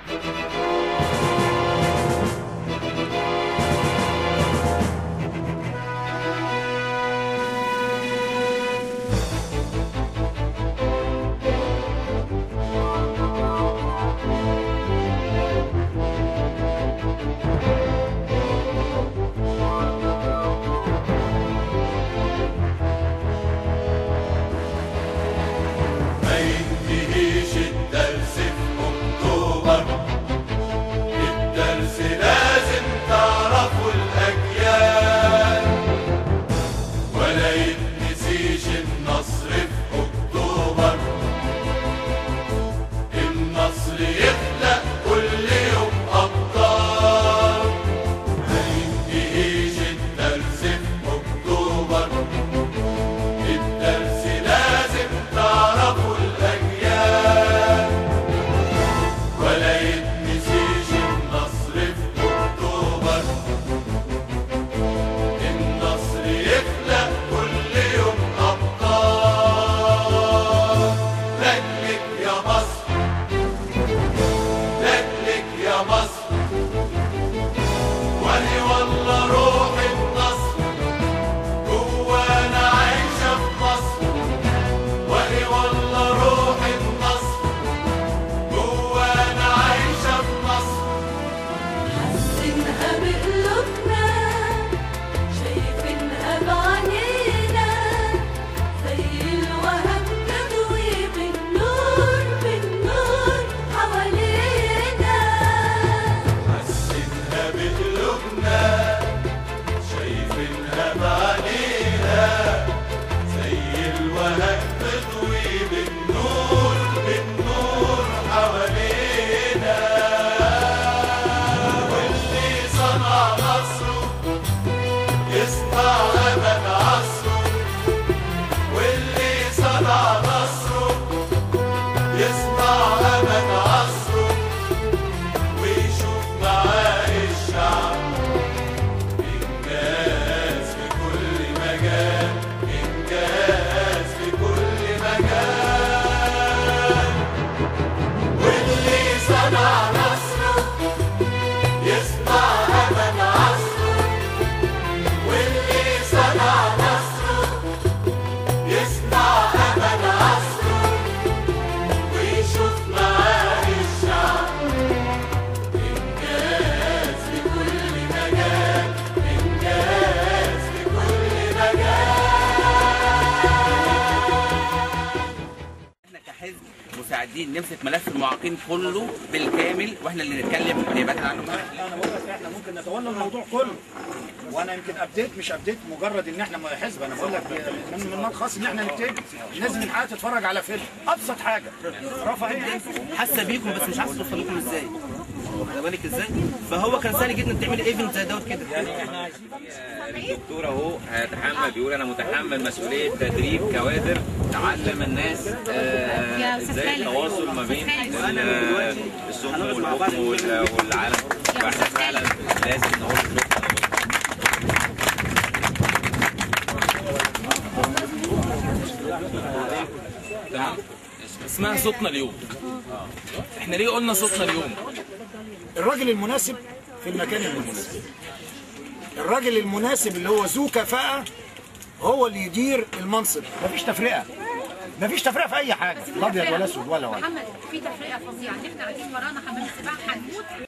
ما ينتهيش الدرس في اكتوبر الدرس لازم تعرفه الاجيال ولا يتنسيش النصر في اكتوبر النصر يخلق كل يوم ابطال ما ينتهيش الدرس في اكتوبر الدرس لازم تعرفوا الأجيال ولا يتنسيش النصر في أكتوبر النصر يخلق كل يوم أبطال لجلك يا مصر لجلك يا مصر وهي والله روح النصر جوانا عايشة في مصر وهي والله روح النصر جوانا عايشة في مصر حاسينها بقلوبنا شايفينها بعينينا زي الوهم تضوي بالنور بالنور حوالينا حاسينها بقلوبنا شايفينها بعينينا زي الوهج تضوي بالنور بالنور حوالينا واللي صنع نصره يصنع أمل عصره واللي صنع نصره يصنع أمل عصره ويشوف معاه الشعب إنجاز في كل مجال إنجاز في كل مجال واللي صنع نصره يصنع أمل عصره واللي صنع نصره يصنع أمل عصره ويشوف معاه الشعب إنجاز في كل مجال إنجاز في كل احنا كحزب مساعدين نمسك ملف المعاقين كله بالكامل واحنا اللي نتكلم نيابه عنهم انا بقول لك احنا ممكن نتولى الموضوع كله وانا يمكن ابديت مش ابديت مجرد ان احنا حزب انا بقول لك من من المال خاص ان احنا نبتدي لازم الحياه تتفرج على فيلم ابسط حاجه رفع ايدك حاسه بيكم بس مش عارفه توصل لكم ازاي واخد بالك ازاي فهو كان سهل جدا تعمل ايفنت زي دوت كده الدكتور اهو هيتحمل بيقول انا متحمل مسؤوليه تدريب كوادر تعلم الناس آه، ازاي التواصل ما بين ال- الصم والبكم وال- والعالم فاحنا فعلا لازم نقول شكرا تمام اسمها صوتنا اليوم احنا ليه قلنا صوتنا اليوم الراجل المناسب في المكان المناسب الراجل المناسب اللي هو ذو كفاءة هو اللي يدير المنصب مفيش تفرقة مفيش تفرقة في أي حاجة لا أبيض ولا أسود ولا ولا محمد في تفرقه فظيعه ان احنا قاعدين ورانا حمام السباحه هنموت